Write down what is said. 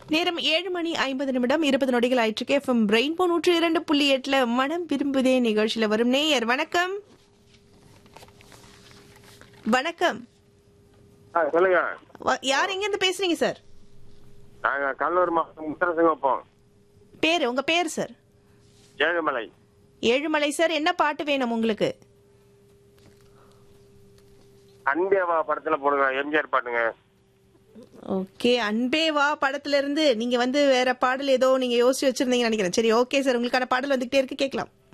நேரம் ஏழு மணி ஐம்பது நிமிடம் இருபது நொடிகள் ஆயிற்றுக்கு எஃப்எம் ரெயின்போ நூற்று இரண்டு புள்ளி எட்டுல மனம் விரும்புதே நிகழ்ச்சியில வரும் நேயர் வணக்கம் வணக்கம் ஆ சொல்லுங்க வ- யார் எங்க இருந்து பேசுறீங்க சார் நாங்க கடலூர் மாவட்டம் முத்தரசிங்கப்போம் பேரு உங்க பேர் சார் ஏழுமலை ஏழுமலை சார் என்ன பாட்டு வேணும் உங்களுக்கு அன்பேவா படத்துல போடுங்க எம்ஜிஆர் பாட்டுங்க ஓகே அன்பே வா படத்துல இருந்து நீங்க வந்து வேற பாடல் ஏதோ நீங்க யோசிச்சு வச்சிருந்தீங்கன்னு நினைக்கிறேன் சரி ஓகே சார் உங்களுக்கான பாடல் வந்துகிட்டே இருக்கு கேட்கலாம்